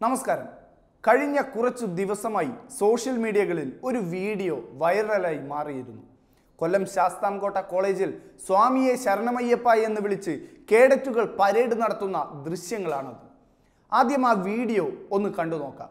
നമസ്കാരം കഴിഞ്ഞ കുറച്ചു ദിവസമായി സോഷ്യൽ മീഡിയകളിൽ ഒരു വീഡിയോ വൈറലായി മാറിയിരുന്നു കൊല്ലം ശാസ്താംകോട്ട കോളേജിൽ സ്വാമിയെ ശരണമയ്യപ്പ എന്ന് വിളിച്ച് കേഡറ്റുകൾ പരേഡ് നടത്തുന്ന ദൃശ്യങ്ങളാണത് ആദ്യം ആ വീഡിയോ ഒന്ന് കണ്ടു നോക്കാം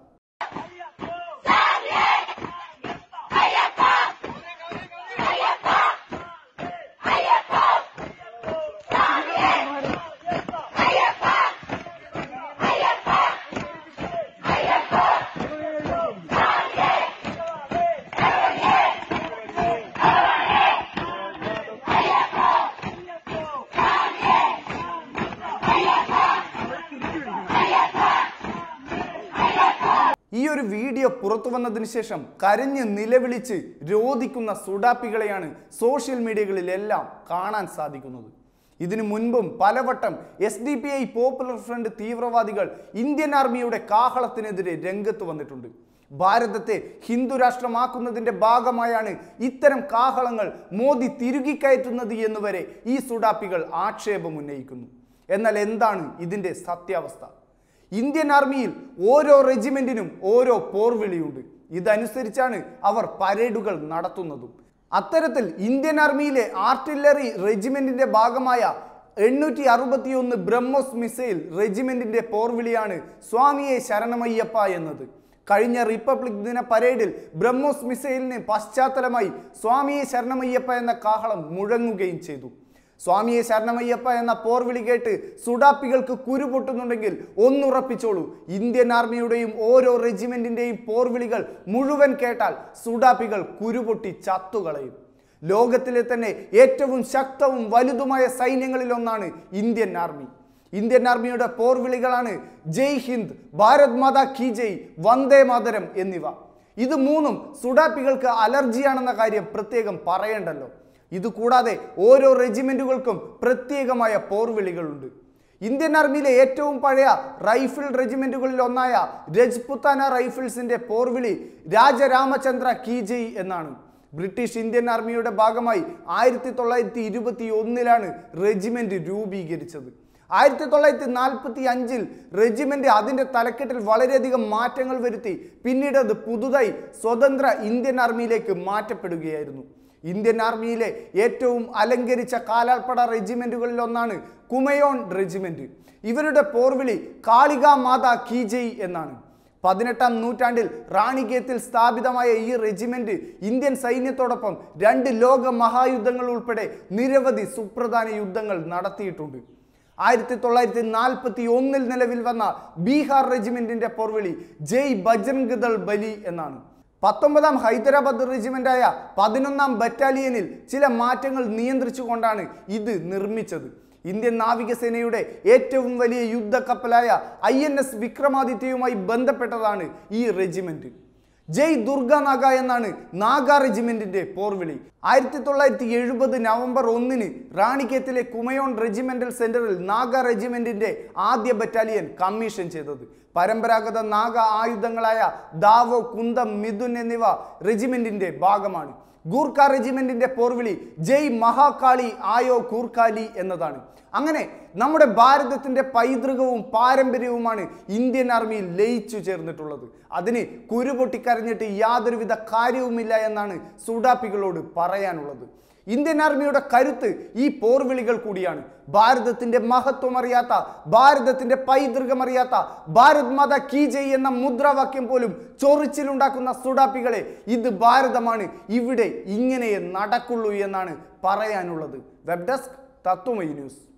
ഈ ഒരു വീഡിയോ പുറത്തു വന്നതിന് ശേഷം കരഞ്ഞ് നിലവിളിച്ച് രോധിക്കുന്ന സുഡാപ്പികളെയാണ് സോഷ്യൽ മീഡിയകളിലെല്ലാം കാണാൻ സാധിക്കുന്നത് ഇതിനു മുൻപും പലവട്ടം S D P I popular front തീവ്രവാദികൾ ഇന്ത്യൻ ആർമിയുടെ കാഹളത്തിനെതിരെ രംഗത്ത് വന്നിട്ടുണ്ട് ഭാരതത്തെ ഹിന്ദു രാഷ്ട്രമാക്കുന്നതിന്റെ ഭാഗമായാണ് ഇത്തരം കാഹളങ്ങൾ മോദി തിരുകിക്കയറ്റുന്നത് എന്നുവരെ ഈ സുഡാപ്പികൾ ആക്ഷേപം ഉന്നയിക്കുന്നു എന്നാൽ എന്താണ് ഇതിന്റെ സത്യാവസ്ഥ ഇന്ത്യൻ ആർമിയിൽ ഓരോ റെജിമെന്റിനും ഓരോ പോർവിളിയുണ്ട് ഇതനുസരിച്ചാണ് അവർ പരേഡുകൾ നടത്തുന്നതും അത്തരത്തിൽ ഇന്ത്യൻ ആർമിയിലെ ആർട്ടില്ലറി റെജിമെന്റിന്റെ ഭാഗമായ എണ്ണൂറ്റി അറുപത്തിയൊന്ന് ബ്രഹ്മോസ് മിസൈൽ റെജിമെന്റിന്റെ പോർവിളിയാണ് സ്വാമിയെ ശരണമയ്യപ്പ എന്നത് കഴിഞ്ഞ റിപ്പബ്ലിക് ദിന പരേഡിൽ ബ്രഹ്മോസ് മിസൈലിന് പശ്ചാത്തലമായി സ്വാമിയെ ശരണമയ്യപ്പ എന്ന കാഹളം മുഴങ്ങുകയും ചെയ്തു സ്വാമിയെ ശരണമയ്യപ്പ എന്ന പോർവിളി കേട്ട് സുഡാപ്പികൾക്ക് കുരു പൊട്ടുന്നുണ്ടെങ്കിൽ ഒന്നുറപ്പിച്ചോളൂ ഇന്ത്യൻ ആർമിയുടെയും ഓരോ റെജിമെന്റിന്റെയും പോർവിളികൾ മുഴുവൻ കേട്ടാൽ സുഡാപ്പികൾ കുരുപൊട്ടി ചത്തുകളയും ലോകത്തിലെ തന്നെ ഏറ്റവും ശക്തവും വലുതുമായ സൈന്യങ്ങളിൽ ഒന്നാണ് ഇന്ത്യൻ ആർമി ഇന്ത്യൻ ആർമിയുടെ പോർവിളികളാണ് ജയ് ഹിന്ദ് ഭാരത് മാതാ കി ജയ് വന്ദേ മാതരം എന്നിവ ഇത് മൂന്നും സുഡാപ്പികൾക്ക് അലർജിയാണെന്ന കാര്യം പ്രത്യേകം പറയേണ്ടല്ലോ ഇത് കൂടാതെ ഓരോ റെജിമെന്റുകൾക്കും പ്രത്യേകമായ പോർവിളികളുണ്ട് ഇന്ത്യൻ ആർമിയിലെ ഏറ്റവും പഴയ റൈഫിൾ റെജിമെന്റുകളിൽ ഒന്നായ രജ്പുത്താന റൈഫിൾസിന്റെ പോർവിളി രാജരാമചന്ദ്ര കീജയ് എന്നാണ് ബ്രിട്ടീഷ് ഇന്ത്യൻ ആർമിയുടെ ഭാഗമായി ആയിരത്തി തൊള്ളായിരത്തി ഇരുപത്തി ഒന്നിലാണ് റെജിമെന്റ് രൂപീകരിച്ചത് ആയിരത്തി തൊള്ളായിരത്തി നാൽപ്പത്തി അഞ്ചിൽ റെജിമെന്റ് അതിന്റെ തലക്കെട്ടിൽ വളരെയധികം മാറ്റങ്ങൾ വരുത്തി പിന്നീട് അത് പുതുതായി സ്വതന്ത്ര ഇന്ത്യൻ ആർമിയിലേക്ക് മാറ്റപ്പെടുകയായിരുന്നു ഇന്ത്യൻ ആർമിയിലെ ഏറ്റവും അലങ്കരിച്ച കാലാൾപ്പട റെജിമെന്റുകളിൽ ഒന്നാണ് കുമയോൺ റെജിമെന്റ് ഇവരുടെ പോർവിളി കാളിക മാതാ കീജയ് എന്നാണ് പതിനെട്ടാം നൂറ്റാണ്ടിൽ റാണിഗേത്തിൽ സ്ഥാപിതമായ ഈ റെജിമെന്റ് ഇന്ത്യൻ സൈന്യത്തോടൊപ്പം രണ്ട് ലോക മഹായുദ്ധങ്ങൾ ഉൾപ്പെടെ നിരവധി സുപ്രധാന യുദ്ധങ്ങൾ നടത്തിയിട്ടുണ്ട് ആയിരത്തി തൊള്ളായിരത്തി നാൽപ്പത്തി ഒന്നിൽ നിലവിൽ വന്ന ബീഹാർ റെജിമെന്റിന്റെ പോർവിളി ജയ് ബജ്രംഗ് ദൾ ബലി എന്നാണ് പത്തൊമ്പതാം ഹൈദരാബാദ് റെജിമെന്റായ പതിനൊന്നാം ബറ്റാലിയനിൽ ചില മാറ്റങ്ങൾ നിയന്ത്രിച്ചുകൊണ്ടാണ് ഇത് നിർമ്മിച്ചത് ഇന്ത്യൻ നാവികസേനയുടെ ഏറ്റവും വലിയ യുദ്ധക്കപ്പലായ ഐ എൻ എസ് വിക്രമാദിത്യയുമായി ബന്ധപ്പെട്ടതാണ് ഈ റെജിമെന്റ് ജയ് ദുർഗ നാഗ എന്നാണ് നാഗ റെജിമെന്റിന്റെ പോർവിളി ആയിരത്തി തൊള്ളായിരത്തി എഴുപത് നവംബർ ഒന്നിന് റാണിക്കേത്തിലെ കുമയോൺ റെജിമെന്റൽ സെന്ററിൽ നാഗ റെജിമെന്റിന്റെ ആദ്യ ബറ്റാലിയൻ കമ്മീഷൻ ചെയ്തത് പരമ്പരാഗത നാഗ ആയുധങ്ങളായ ദാവോ കുന്തം മിഥുൻ എന്നിവ റെജിമെന്റിന്റെ ഭാഗമാണ് ഗൂർഖ റെജിമെന്റിന്റെ പോർവിളി ജയ് മഹാകാളി ആയോ കൂർക്കാലി എന്നതാണ് അങ്ങനെ നമ്മുടെ ഭാരതത്തിന്റെ പൈതൃകവും പാരമ്പര്യവുമാണ് ഇന്ത്യൻ ആർമിയിൽ ലയിച്ചു ചേർന്നിട്ടുള്ളത് അതിന് കുരുപൊട്ടിക്കരഞ്ഞിട്ട് യാതൊരുവിധ കാര്യവുമില്ല എന്നാണ് സുഡാപ്പികളോട് പറയാനുള്ളത് ഇന്ത്യൻ ആർമിയുടെ കരുത്ത് ഈ പോർവിളികൾ കൂടിയാണ് ഭാരതത്തിന്റെ മഹത്വം അറിയാത്ത ഭാരതത്തിന്റെ പൈതൃകം അറിയാത്ത ഭാരത് മാത കീ ജയ് എന്ന മുദ്രാവാക്യം പോലും ചൊറിച്ചിലുണ്ടാക്കുന്ന സുഡാപ്പികളെ ഇത് ഭാരതമാണ് ഇവിടെ ഇങ്ങനെ നടക്കുള്ളൂ എന്നാണ് പറയാനുള്ളത് വെബ് ഡെസ്ക് തത്വമൈ ന്യൂസ്